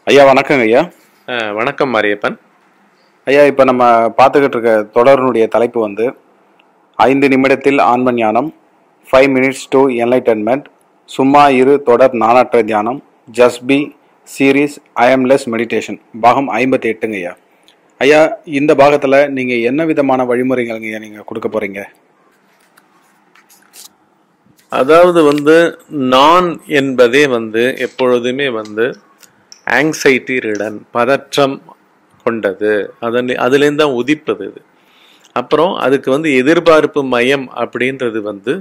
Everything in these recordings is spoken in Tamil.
ஐயா வணக்கங்க ஐயா அஹ், வணக்கம் மாரியப்பன் ஐயா இப்போ நம்ம பார்த்துக்கிட்டு இருக்க தொடரினுடைய தலைப்பு வந்து ஐந்து நிமிடத்தில் ஆன்ம ஞானம் ஃபைவ் மினிட்ஸ் டு என்லைட்டன்மெண்ட் சும்மா இரு தொடர் நாணற்ற தியானம் just be series aimless meditation பாகம் ஐம்பத்தி எட்டுங்க ஐயா ஐயா இந்த பாகத்தில் நீங்கள் என்ன விதமான வழிமுறைகள்ங்க ஐயா நீங்கள் கொடுக்க போகிறீங்க அதாவது வந்து நான் என்பதே வந்து எப்பொழுதுமே வந்து ஆங்ஸைட்டி ரிடன் பதற்றம் கொண்டது அதன் அதுலேருந்து தான் உதிப்பது இது அப்புறம் அதுக்கு வந்து எதிர்பார்ப்பு மயம் அப்படின்றது வந்து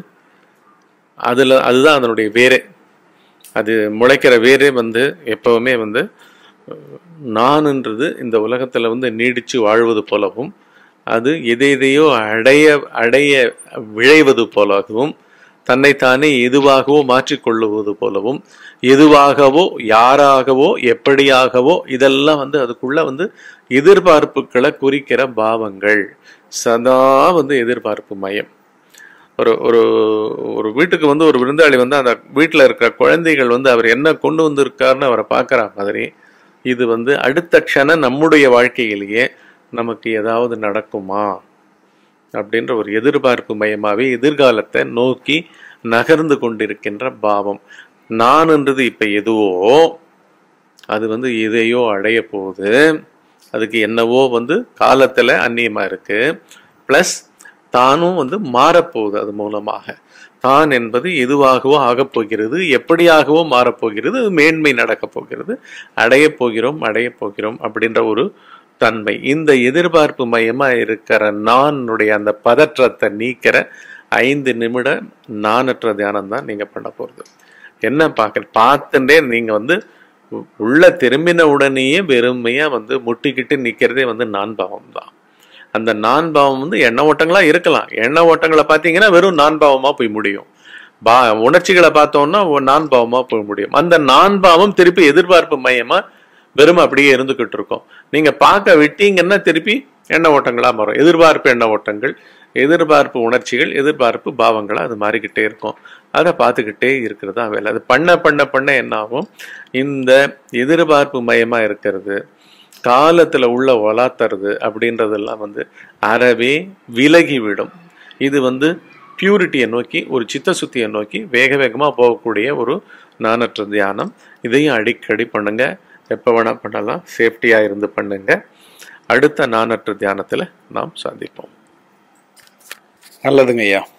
அதில் அதுதான் அதனுடைய வேரே அது முளைக்கிற வேரே வந்து எப்பவுமே வந்து அஹ், நான்ன்றது இந்த உலகத்தில் வந்து நீடிச்சு வாழ்வது போலவும் அது எதை எதையோ அடைய அடைய விழைவது போலவும் தன்னைத்தானே எதுவாகவோ மாற்றிக்கொள்ளுவது போலவும் எதுவாகவோ யாராகவோ எப்படியாகவோ இதெல்லாம் வந்து அதுக்குள்ள வந்து எதிர்பார்ப்புகளை குறிக்கிற பாவங்கள் சதா வந்து எதிர்பார்ப்பு மயம் ஒரு ஒரு ஒரு வீட்டுக்கு வந்து ஒரு விருந்தாளி வந்து அந்த வீட்டில் இருக்கிற குழந்தைகள் வந்து அவர் என்ன கொண்டு வந்திருக்காருன்னு அவரை பார்க்குற மாதிரி இது வந்து அடுத்த க்ஷணம் நம்முடைய வாழ்க்கையிலேயே நமக்கு ஏதாவது நடக்குமா அப்படின்ற ஒரு எதிர்பார்ப்பு மயமாவே எதிர்காலத்தை நோக்கி நகர்ந்து கொண்டிருக்கின்ற பாவம் நான்ன்றது இப்ப எதுவோ அது வந்து எதையோ அடைய போகுது அதுக்கு என்னவோ வந்து காலத்துல அந்நியமா இருக்கு ப்ளஸ் தானும் வந்து மாறப்போகுது அது மூலமாக தான் என்பது எதுவாகவோ ஆகப் போகிறது எப்படியாகவோ மாறப்போகிறது அது மேன்மை நடக்கப் போகிறது அடையப் போகிறோம் அடையப் போகிறோம் அப்படின்ற ஒரு தன்மை இந்த எதிர்பார்ப்பு மையமா இருக்கிற நானுடைய அந்த பதற்றத்தை நீக்கிற ஐந்து நிமிட நானற்ற தியானம் தான் நீங்க பண்ண போறது என்ன பார்க்க பார்த்துட்டே நீங்க வந்து உ- உள்ள திரும்பின உடனேயே வெறுமையா வந்து முட்டிக்கிட்டு நிக்கிறதே வந்து நான் பாவம் தான் அந்த நான் பாவம் வந்து எண்ண ஓட்டங்களா இருக்கலாம் எண்ண ஓட்டங்களை பார்த்தீங்கன்னா வெறும் நான் பாவமா போய் முடியும் பா உணர்ச்சிகளை பார்த்தோம்னா ஒ- நான் பாவமா போய் முடியும் அந்த நான் பாவம் திருப்பி எதிர்பார்ப்பு மையமா வெறும் அப்படியே இருந்துகிட்டு இருக்கும் நீங்க பார்க்க விட்டீங்கன்னா திருப்பி எண்ண ஓட்டங்களா மாறும் எதிர்பார்ப்பு எண்ண ஓட்டங்கள் எதிர்பார்ப்பு உணர்ச்சிகள் எதிர்பார்ப்பு பாவங்களா அது மாறிக்கிட்டே இருக்கும் அதை பார்த்துக்கிட்டே இருக்கிறது தான் வேலை அது பண்ண பண்ண பண்ண என்ன ஆகும் இந்த எதிர்பார்ப்பு மயமா இருக்கிறது காலத்துல உள்ள வளாத்துறது அப்படின்றதெல்லாம் வந்து அறவே விலகிவிடும் இது வந்து பியூரிட்டியை நோக்கி ஒரு சித்த சுத்தியை நோக்கி வேக வேகமாக போகக்கூடிய ஒரு நானற்ற தியானம் இதையும் அடிக்கடி பண்ணுங்க எப்போ வேணா பண்ணலாம் சேஃப்டியாக இருந்து பண்ணுங்க அடுத்த நானற்ற தியானத்தில் நாம் சந்திப்போம் நல்லதுங்க ஐயா